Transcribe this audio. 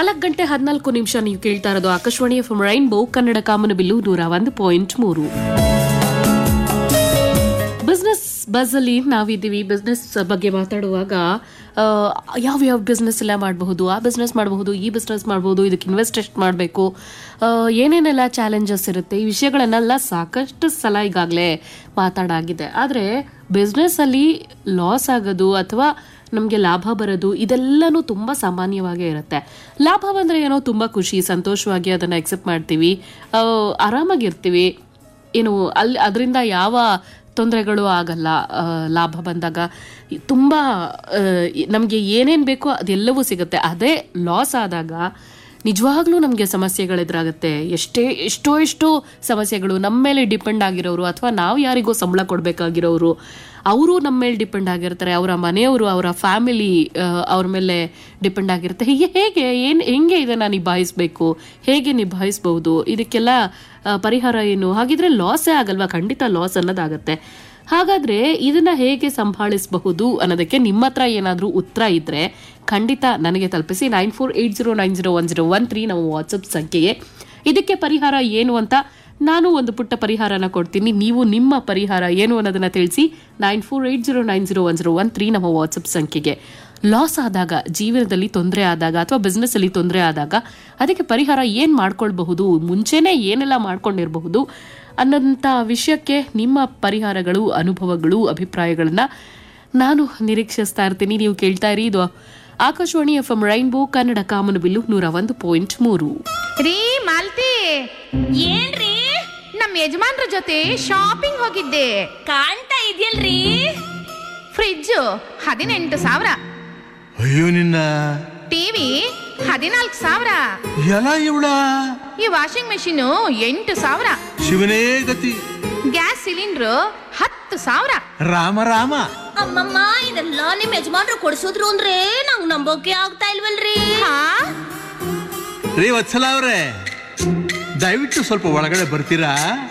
ನಾಲ್ಕು ಗಂಟೆ ಹದಿನಾಲ್ಕು ನಿಮಿಷ ನೀವು ಕೇಳ್ತಾ ಇರೋದು ಆಕಾಶವಾಣಿ ಎಫ್ ರೈನ್ಬೋ ಕನ್ನಡ ಕಾಮನಬಿಲ್ಲು ನೂರ ಒಂದು ಪಾಯಿಂಟ್ ಮೂರು ಬಿಸ್ನೆಸ್ ಬಸ್ ಅಲ್ಲಿ ನಾವಿದ್ದೀವಿ ಬಿಸ್ನೆಸ್ ಬಗ್ಗೆ ಮಾತಾಡುವಾಗ ಆ, ಯಾವ ಯಾವ ಬಿಸ್ನೆಸ್ ಎಲ್ಲ ಮಾಡಬಹುದು ಆ ಬಿಸ್ನೆಸ್ ಮಾಡಬಹುದು ಈ ಬಿಸ್ನೆಸ್ ಮಾಡಬಹುದು ಇದಕ್ಕೆ ಇನ್ವೆಸ್ಟ್ ಎಷ್ಟು ಮಾಡಬೇಕು ಏನೇನೆಲ್ಲ ಚಾಲೆಂಜಸ್ ಇರುತ್ತೆ ಈ ವಿಷಯಗಳನ್ನೆಲ್ಲ ಸಾಕಷ್ಟು ಸಲ ಈಗಾಗಲೇ ಮಾತಾಡಾಗಿದೆ ಆದರೆ ಬಿಸ್ನೆಸ್ ಅಲ್ಲಿ ಲಾಸ್ ಆಗೋದು ಅಥವಾ ನಮಗೆ ಲಾಭ ಬರೋದು ಇದೆಲ್ಲನೂ ತುಂಬ ಸಾಮಾನ್ಯವಾಗೇ ಇರುತ್ತೆ ಲಾಭ ಬಂದರೆ ಏನೋ ತುಂಬ ಖುಷಿ ಸಂತೋಷವಾಗಿ ಅದನ್ನು ಅಕ್ಸೆಪ್ಟ್ ಮಾಡ್ತೀವಿ ಆ, ಆರಾಮಾಗಿರ್ತೀವಿ ಏನು ಅಲ್ಲಿ ಅದರಿಂದ ಯಾವ ತೊಂದರೆಗಳು ಆಗಲ್ಲ ಆ, ಲಾಭ ಬಂದಾಗ ತುಂಬ ನಮಗೆ ಏನೇನು ಬೇಕೋ ಅದೆಲ್ಲವೂ ಸಿಗುತ್ತೆ ಅದೇ ಲಾಸ್ ಆದಾಗ ನಿಜವಾಗ್ಲೂ ನಮಗೆ ಸಮಸ್ಯೆಗಳು ಎದುರಾಗುತ್ತೆ ಎಷ್ಟೇ ಎಷ್ಟೋ ಎಷ್ಟೋ ಸಮಸ್ಯೆಗಳು ನಮ್ಮ ಮೇಲೆ ಡಿಪೆಂಡ್ ಆಗಿರೋರು ಅಥವಾ ನಾವು ಯಾರಿಗೋ ಸಂಬಳ ಕೊಡಬೇಕಾಗಿರೋರು ಅವರು ನಮ್ಮ ಮೇಲೆ ಡಿಪೆಂಡ್ ಆಗಿರ್ತಾರೆ ಅವರ ಮನೆಯವರು ಅವರ ಫ್ಯಾಮಿಲಿ ಅವ್ರ ಮೇಲೆ ಡಿಪೆಂಡ್ ಆಗಿರುತ್ತೆ ಹೀಗೆ ಹೇಗೆ ಏನು ಹೆಂಗೆ ಇದನ್ನು ನಿಭಾಯಿಸಬೇಕು ಹೇಗೆ ನಿಭಾಯಿಸ್ಬಹುದು ಇದಕ್ಕೆಲ್ಲ ಆ, ಪರಿಹಾರ ಏನು ಹಾಗಿದ್ರೆ ಲಾಸೇ ಆಗಲ್ವಾ ಖಂಡಿತ ಲಾಸ್ ಅನ್ನೋದಾಗತ್ತೆ ಹಾಗಾದ್ರೆ ಇದನ್ನ ಹೇಗೆ ಸಂಭಾಳಿಸಬಹುದು ಅನ್ನೋದಕ್ಕೆ ನಿಮ್ಮ ಹತ್ರ ಏನಾದರೂ ಉತ್ತರ ಇದ್ರೆ ಖಂಡಿತ ನನಗೆ ತಲುಪಿಸಿ nine four eight zero nine zero one zero one three ನಮ್ಮ ವಾಟ್ಸಪ್ ಸಂಖ್ಯೆಗೆ ಇದಕ್ಕೆ ಪರಿಹಾರ ಏನು ಅಂತ ನಾನು ಒಂದು ಪುಟ್ಟ ಪರಿಹಾರನ ಕೊಡ್ತೀನಿ ನೀವು ನಿಮ್ಮ ಪರಿಹಾರ ಏನು ಅನ್ನೋದನ್ನ ತಿಳಿಸಿ nine four eight zero nine zero one zero one three ನಮ್ಮ ವಾಟ್ಸಪ್ ಸಂಖ್ಯೆಗೆ ಲಾಸ್ ಆದಾಗ ಜೀವನದಲ್ಲಿ ತೊಂದರೆ ಆದಾಗ ಅಥವಾ ಬಿಸ್ನೆಸ್ ಅಲ್ಲಿ ತೊಂದರೆ ಆದಾಗ ಅದಕ್ಕೆ ಪರಿಹಾರ ಏನು ಮಾಡ್ಕೊಳ್ಬಹುದು ಮುಂಚೆನೇ ಏನೆಲ್ಲ ಮಾಡ್ಕೊಂಡಿರಬಹುದು ಅನ್ನೋಂಥ ವಿಷಯಕ್ಕೆ ನಿಮ್ಮ ಪರಿಹಾರಗಳು ಅನುಭವಗಳು ಅಭಿಪ್ರಾಯಗಳನ್ನ ನಾನು ನಿರೀಕ್ಷಿಸ್ತಾ ಇರ್ತೀನಿ ನೀವು ಕೇಳ್ತಾ ಇರಿ ಇದು Akashvani F M rainbow Kannada Kamanabillu ನೂರ ಒಂದು ಪಾಯಿಂಟ್ ಮೂರು ರೀ ಮಾಲ್ತಿ ಏನ್ರಿ ನಮ್ಮ ಯಜಮಾನ್ರ ಜೊತೆ ಶಾಪಿಂಗ್ ಹೋಗಿದ್ದೆ ಕಾಣ್ತಾ ಇದೆಯಲ್ರಿ ಫ್ರಿಡ್ಜ್ ಹದಿನೆಂಟು ಸಾವಿರ ಅಯ್ಯೋ ನಿನ್ನ ಟಿವಿ ಹದಿನಾಲ್ಕು ಸಾವಿರ ಎಲ್ಲ ಇವಳ ಈ ವಾಷಿಂಗ್ ಮೆಷಿನ್ ಎಂಟು ಸಾವಿರ ಶಿವನೇ ಗತಿ ಗ್ಯಾಸ್ ಸಿಲಿಂಡ್ರು ಹತ್ತು ಸಾವಿರ ರಾಮ ರಾಮ ಅಮ್ಮಮ್ಮ ಇದೆಲ್ಲ ನಿಮ್ ಯಜಮಾನ್ರು ಕೊಡ್ಸಿದ್ರು ಅಂದ್ರೆ ನಂಗ್ ನಂಬೋಕೆ ಆಗ್ತಾ ಇಲ್ವಲ್ರಿ ಹಾ ರೀ ವತ್ಸಲ ಅವ್ರೆ ದಯವಿಟ್ಟು ಸ್ವಲ್ಪ ಒಳಗಡೆ ಬರ್ತೀರಾ